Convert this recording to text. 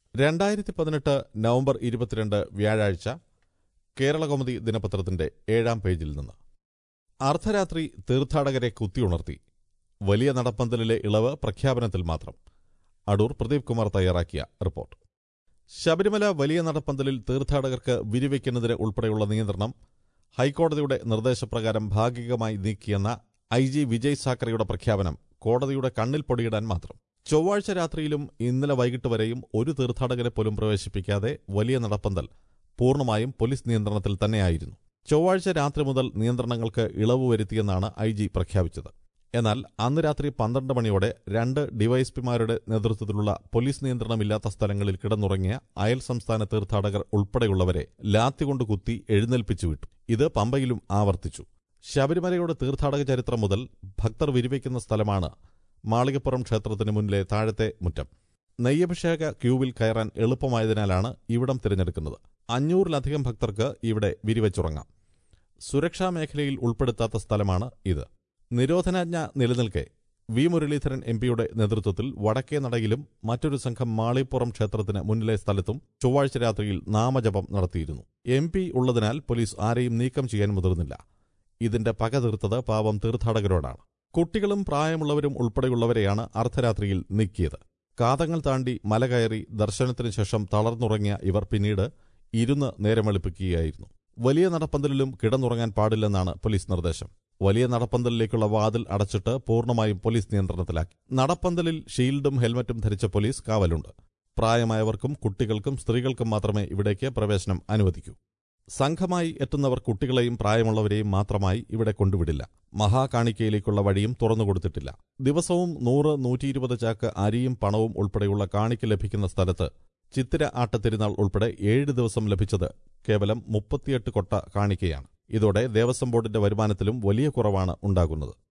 രണ്ടായിരത്തി പതിനെട്ട് നവംബർ ഇരുപത്തിരണ്ട് വ്യാഴാഴ്ച കേരളകൗമുദി ദിനപത്രത്തിന്റെ ഏഴാം പേജിൽ നിന്ന് അർദ്ധരാത്രി തീർത്ഥാടകരെ കുത്തിയുണർത്തി വലിയ നടപ്പന്തലിലെ ഇളവ് പ്രഖ്യാപനത്തിൽ മാത്രം അടൂർ പ്രദീപ് കുമാർ തയ്യാറാക്കിയ റിപ്പോർട്ട് ശബരിമല വലിയ നടപ്പന്തലിൽ തീർത്ഥാടകർക്ക് വിരിവയ്ക്കുന്നതിന് ഉൾപ്പെടെയുള്ള നിയന്ത്രണം ഹൈക്കോടതിയുടെ നിർദ്ദേശപ്രകാരം ഭാഗികമായി നീക്കിയെന്ന ഐ ജി വിജയ് സാക്കറയുടെ പ്രഖ്യാപനം കോടതിയുടെ കണ്ണിൽ പൊടിയിടാൻ മാത്രം ചൊവ്വാഴ്ച രാത്രിയിലും ഇന്നലെ വൈകിട്ട് വരെയും ഒരു തീർത്ഥാടകരെ പോലും പ്രവേശിപ്പിക്കാതെ വലിയ നടപ്പന്തൽ പൂർണ്ണമായും പോലീസ് നിയന്ത്രണത്തിൽ തന്നെയായിരുന്നു ചൊവ്വാഴ്ച രാത്രി മുതൽ നിയന്ത്രണങ്ങൾക്ക് ഇളവ് വരുത്തിയെന്നാണ് ഐ ജി പ്രഖ്യാപിച്ചത് എന്നാൽ അന്ന് രാത്രി പന്ത്രണ്ട് മണിയോടെ രണ്ട് ഡിവൈഎസ്പിമാരുടെ നേതൃത്വത്തിലുള്ള പോലീസ് നിയന്ത്രണമില്ലാത്ത സ്ഥലങ്ങളിൽ കിടന്നുറങ്ങിയ അയൽ സംസ്ഥാന തീർത്ഥാടകർ ഉൾപ്പെടെയുള്ളവരെ ലാത്തികൊണ്ട് കുത്തി എഴുന്നേൽപ്പിച്ചു വിട്ടു ഇത് പമ്പയിലും ആവർത്തിച്ചു ശബരിമലയുടെ തീർത്ഥാടക ചരിത്രം മുതൽ ഭക്തർ വിരിവയ്ക്കുന്ന സ്ഥലമാണ് മാളികപ്പുറം ക്ഷേത്രത്തിന് മുന്നിലെ താഴത്തെ മുറ്റം നെയ്യഭിഷേക ക്യൂവിൽ കയറാൻ എളുപ്പമായതിനാലാണ് ഇവിടം തിരഞ്ഞെടുക്കുന്നത് അഞ്ഞൂറിലധികം ഭക്തർക്ക് ഇവിടെ വിരിവച്ചുറങ്ങാം സുരക്ഷാ മേഖലയിൽ ഉൾപ്പെടുത്താത്ത സ്ഥലമാണ് ഇത് നിരോധനാജ്ഞ നിലനിൽക്കെ വി മുരളീധരൻ എം പിയുടെ നേതൃത്വത്തിൽ വടക്കേ നടയിലും മറ്റൊരു സംഘം മാളിപ്പുറം ക്ഷേത്രത്തിന് മുന്നിലെ സ്ഥലത്തും ചൊവ്വാഴ്ച രാത്രിയിൽ നാമജപം നടത്തിയിരുന്നു എം പി ഉള്ളതിനാൽ പോലീസ് ആരെയും നീക്കം ചെയ്യാൻ മുതിർന്നില്ല ഇതിന്റെ പക തീർത്തത് പാവം തീർത്ഥാടകരോടാണ് കുട്ടികളും പ്രായമുള്ളവരും ഉൾപ്പെടെയുള്ളവരെയാണ് അർദ്ധരാത്രിയിൽ നീക്കിയത് കാതങ്ങൾ താണ്ടി മല കയറി ദർശനത്തിനു ശേഷം തളർന്നുറങ്ങിയ ഇവർ പിന്നീട് ഇരുന്ന് നേരം വെളുപ്പിക്കുകയായിരുന്നു വലിയ നടപ്പന്തലിലും കിടന്നുറങ്ങാൻ പാടില്ലെന്നാണ് പോലീസ് നിർദ്ദേശം വലിയ നടപ്പന്തലിലേക്കുള്ള വാതിൽ അടച്ചിട്ട് പൂർണ്ണമായും പോലീസ് നിയന്ത്രണത്തിലാക്കി നടപ്പന്തലിൽ ഷീൽഡും ഹെൽമറ്റും ധരിച്ച പോലീസ് കാവലുണ്ട് പ്രായമായവർക്കും കുട്ടികൾക്കും സ്ത്രീകൾക്കും മാത്രമേ ഇവിടേക്ക് പ്രവേശനം അനുവദിക്കൂ സംഘമായി എത്തുന്നവർ കുട്ടികളെയും പ്രായമുള്ളവരെയും മാത്രമായി ഇവിടെ കൊണ്ടുവിടില്ല മഹാകാണിക്കയിലേക്കുള്ള വഴിയും തുറന്നുകൊടുത്തിട്ടില്ല ദിവസവും നൂറ് നൂറ്റിയിരുപത് ചാക്ക് അരിയും പണവും ഉൾപ്പെടെയുള്ള കാണിക്ക് ലഭിക്കുന്ന സ്ഥലത്ത് ചിത്തിര ആട്ടത്തിരുന്നാൾ ഉൾപ്പെടെ ഏഴ് ദിവസം ലഭിച്ചത് കേവലം മുപ്പത്തിയെട്ട് കൊട്ട കാണിക്കയാണ് ഇതോടെ ദേവസ്വം ബോർഡിന്റെ വരുമാനത്തിലും വലിയ കുറവാണ് ഉണ്ടാകുന്നത്